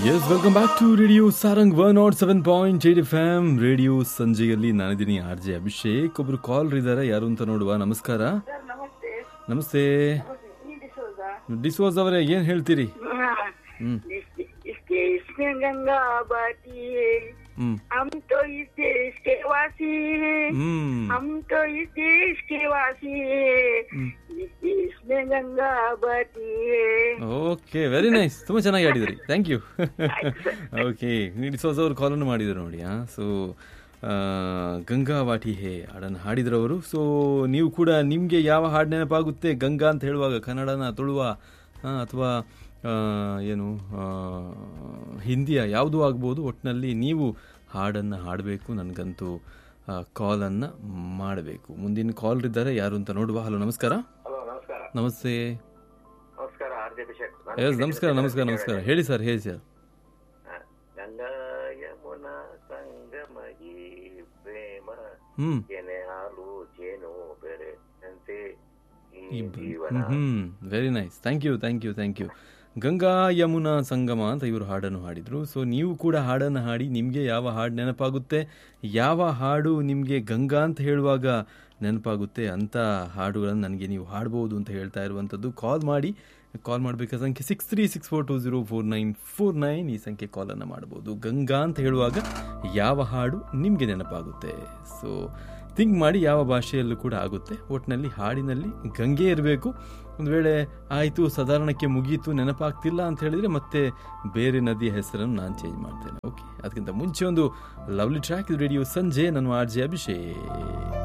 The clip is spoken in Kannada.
S welcome back to radio Sarang one naught seven point eight F M radio ಸಂಜೆಯಲ್ಲಿ ನಾನಿದ್ದೀನಿ ಆರ್ ಜೆ ಅಭಿಷೇಕ್ ಒಬ್ರು ಕಾಲ್ ಇದ್ದಾರೆ ಯಾರು ಅಂತ ನೋಡುವ ನಮಸ್ಕಾರ ಸರ್ ನಮಸ್ತೆ ನಮಸ್ತೆ ಈ ಡಿಸೋಜಾ ಡಿಸೋಸ್ ಅವರೇ ಏನ್ ಹೇಳ್ತೀರಿ हम्म। इसके इसके इसमें गंगा बहती है ಹ್ಮ್ हम तो इस देश के वासी हैं ಹ್ಮ್ हम तो इस देश के वासी हैं ಹ್ಮ್. इस देश में गंगा बहती है ಓಕೆ ವೆರಿ ನೈಸ್ ತುಂಬಾ ಚೆನ್ನಾಗಿ ಆಡಿದ್ರಿ ಥ್ಯಾಂಕ್ ಯು ಓಕೆ ಡಿಸೋಸ್ ಅವರು ಕಾಲನ್ನು ಮಾಡಿದ್ರು ನೋಡಿ ಆ ಸೊ ಗಂಗಾ ವಾಟಿ ಹೇ ಹಾಡನ್ನು ಹಾಡಿದ್ರವರು ಸೊ ನೀವು ಕೂಡ ನಿಮಗೆ ಯಾವ ಹಾಡು ನೆನಪಾಗುತ್ತೆ ಗಂಗಾ ಅಂತ ಹೇಳುವಾಗ ಕನ್ನಡನ ತುಳುವ ಅಥವಾ ಏನು ಆ, ಹಿಂದಿಯ ಯಾವುದೂ ಆಗ್ಬೋದು ಒಟ್ಟಿನಲ್ಲಿ ನೀವು ಹಾಡನ್ನು ಹಾಡಬೇಕು ನನಗಂತೂ ಕಾಲನ್ನು ಮಾಡಬೇಕು ಮುಂದಿನ ಕಾಲ್ ಇದ್ದಾರೆ ಯಾರು ಅಂತ ನೋಡುವ ಹಲೋ ನಮಸ್ಕಾರ ಹಲೋ ನಮಸ್ಕಾರ ನಮಸ್ತೆ ನಮಸ್ಕಾರ ಆರ್ ಜೆ ಅಭಿಷೇಕ್ ಎಸ್ ನಮಸ್ಕಾರ ನಮಸ್ಕಾರ ನಮಸ್ಕಾರ ಹೇಳಿ ಸರ್ ಹೇಳಿ ಸರ್ ಹ, ಗಂಗಾ ಯಮುನಾ ಸಂಗಮಗಿ ಪ್ರೇಮ ಹ್ಮ್ ಕೆನೆ ಹಾಲು ಜೇನು ಬೆರೆದಂತೆ ಈ ಇಬ್ರು. ಜೀವನ hmm very nice thank you thank you thank you Ganga Yamuna Sangama ಅಂತ ಇವರು ಹಾಡನ್ನು ಹಾಡಿದ್ರು ಸೊ ನೀವು ಕೂಡ ಹಾಡನ್ನು ಹಾಡಿ ನಿಮಗೆ ಯಾವ ಹಾಡು ನೆನಪಾಗುತ್ತೆ ಯಾವ ಹಾಡು ನಿಮಗೆ ಗಂಗಾ ಅಂತ ಹೇಳುವಾಗ ನೆನಪಾಗುತ್ತೆ ಅಂತ ಹಾಡುಗಳನ್ನು ನನಗೆ ನೀವು ಹಾಡ್ಬೋದು ಅಂತ ಹೇಳ್ತಾ ಇರುವಂಥದ್ದು ಕಾಲ್ ಮಾಡಿ ಕಾಲ್ ಮಾಡಬೇಕಾದ ಸಂಖ್ಯೆ six three six four two zero four nine four nine ಈ ಸಂಖ್ಯೆ ಕಾಲನ್ನು ಮಾಡ್ಬೋದು ಗಂಗಾ ಅಂತ ಹೇಳುವಾಗ ಯಾವ ಹಾಡು ನಿಮಗೆ ನೆನಪಾಗುತ್ತೆ ಸೊ ಥಿಂಕ್ ಮಾಡಿ ಯಾವ ಭಾಷೆಯಲ್ಲೂ ಕೂಡ ಆಗುತ್ತೆ ಒಟ್ಟಿನಲ್ಲಿ ಹಾಡಿನಲ್ಲಿ ಗಂಗೆ ಇರಬೇಕು ಒಂದು ವೇಳೆ ಆಯಿತು ಸಾಧಾರಣಕ್ಕೆ ಮುಗೀತು ನೆನಪಾಗ್ತಿಲ್ಲ ಅಂತ ಹೇಳಿದರೆ ಮತ್ತೆ ಬೇರೆ ನದಿಯ ಹೆಸರನ್ನು ನಾನು ಚೇಂಜ್ ಮಾಡ್ತೇನೆ ಓಕೆ ಅದಕ್ಕಿಂತ ಮುಂಚೆ ಒಂದು ಲವ್ಲಿ ಟ್ರ್ಯಾಕ್ ರೇಡಿಯೋ ಸಂಜೆ ನಾನು ಆರ್ ಜೆ ಅಭಿಷೇಕ್